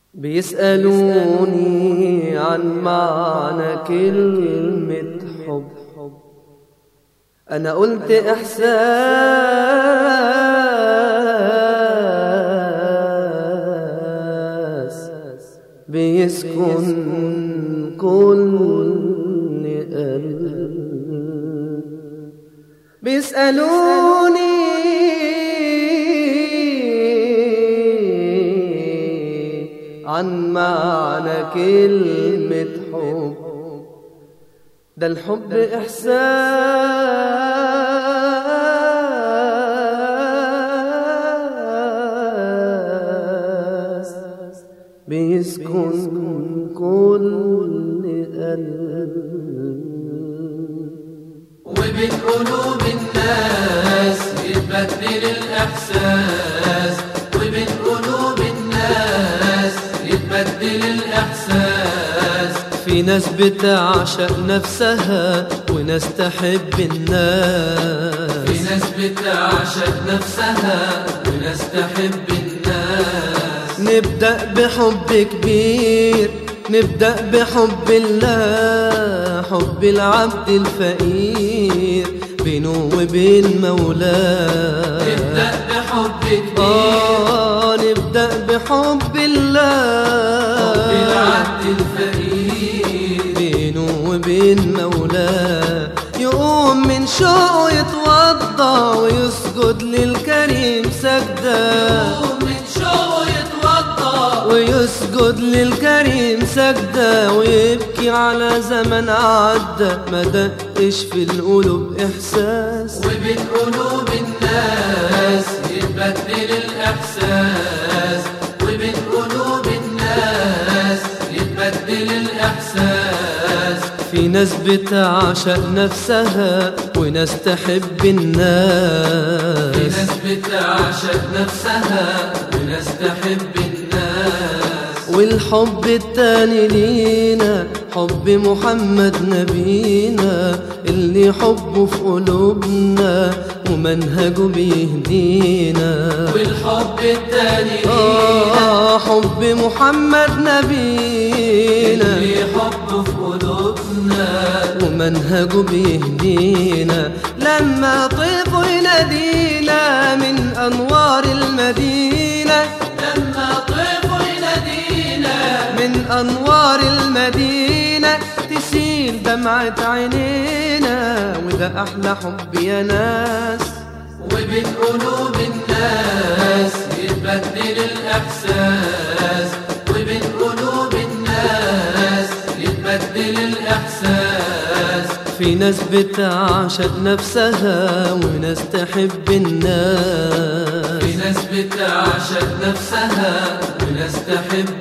بيسألوني عن معنى كلمة حب أنا قلت إحساس بيسكن كل قلب بيسألوني عن معنى كلمة حب ده الحب إحساس بيسكن كل قلب وبين قلوب الناس يتبدل الإحساس وبين قلوب الناس يتبدل الإحساس في ناس بتعشق نفسها وناس تحب الناس في ناس بتعشق نفسها وناس تحب الناس نبدأ بحب كبير نبدأ بحب الله حب العبد الفقير بينه وبين مولاه نبدأ بحب كبير آه نبدأ بحب الله حب العبد الفقير بينه وبين مولاه يقوم من شوقه يتوضى ويسجد للكريم سجده ومن شوقه يتوضى ويسجد للكريم سجدة ويبكي على زمن عدى ما دقش في القلوب إحساس وبين قلوب الناس يتبدل الإحساس وبين قلوب الناس يتبدل الإحساس في ناس بتعشق نفسها وناس تحب الناس في ناس بتعشق نفسها وناس تحب الناس والحب التاني لينا حب محمد نبينا اللي حبه في قلوبنا ومنهجه بيهدينا والحب التاني لينا آه حب محمد نبينا اللي حبه في قلوبنا ومنهجه بيهدينا لما طيفه ينادينا من أنوار المدينة لما طيفه ينادينا من أنوار المدينة تسيل دمعة عينينا وده أحلى حب يا ناس وبين قلوب الناس يتبدل الإحساس وبين قلوب الناس يتبدل الإحساس في ناس بتعشق نفسها وناس تحب الناس في ناس بتعشق نفسها وناس تحب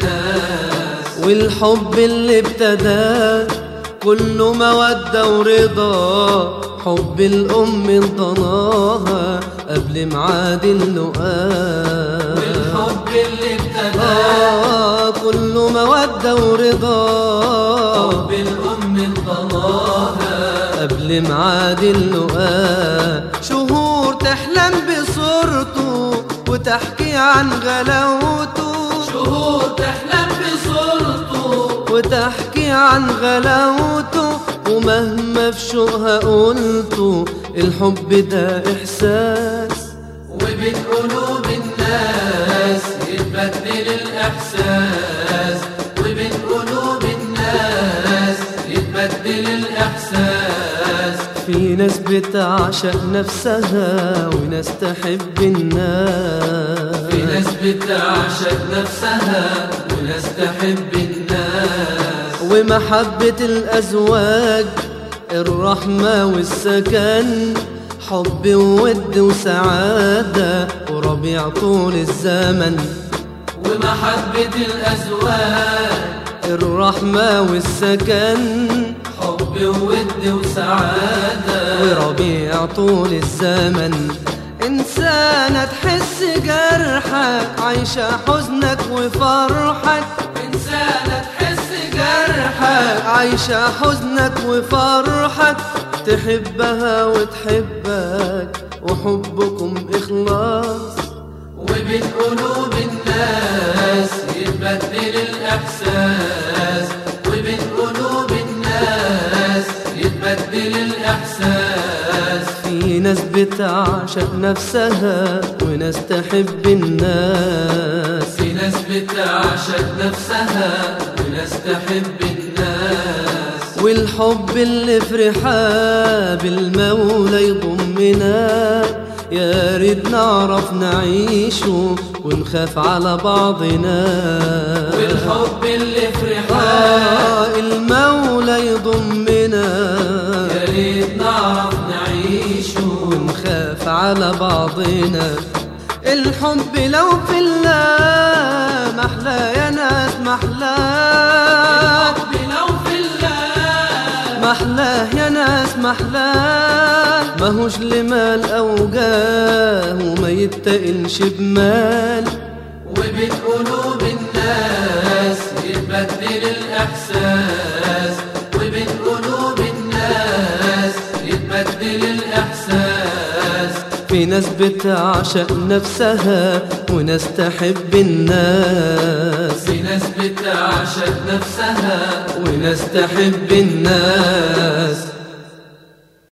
الناس والحب اللي ابتدى كله مودة ورضا حب الأم ضناها قبل ميعاد اللقاء والحب اللي ابتدى آه كله مودة ورضا حب الأم انطلاها قبل ميعاد اللقاء شهور تحلم بصورته وتحكي عن غلاوته شهور تحلم بصورته وتحكي عن غلاوته ومهما في شوقها قلته الحب ده إحساس وبين قلوب الناس يتبدل الإحساس وبين قلوب الناس يتبدل الإحساس في ناس بتعشق نفسها وناس تحب الناس في ناس بتعشق نفسها وناس تحب الناس ومحبة الأزواج الرحمة والسكن حب وود وسعادة وربيع طول الزمن ومحبة الأزواج الرحمة والسكن حب وود وسعادة وربيع طول الزمن إنسانة تحس جرحك عايشة حزنك وفرحك إنسانة تحس جرحك عايشة حزنك وفرحك تحبها وتحبك وحبكم إخلاص وبين قلوب الناس يتبدل يتبدل الإحساس وبين قلوب الناس يتبدل الإحساس في ناس بتعشق نفسها وناس تحب الناس في ناس بتعشق نفسها وناس تحب الناس والحب اللي فرحة بالمولى يضمنا يا ريت نعرف نعيشه ونخاف على بعضنا والحب اللي فرحان آه المولى يضمنا يا ريت نعرف نعيشه ونخاف على بعضنا الحب لو في الله محلى يا ناس محلى الحب لو في الله محلاه يا ناس محلاه ماهوش لمال أو جاه وما يتقلش بمال وبين قلوب الناس يتبدل الإحساس وبين قلوب الناس يتبدل الإحساس في ناس بتعشق نفسها وناس تحب الناس في ناس بتعشق نفسها وناس تحب الناس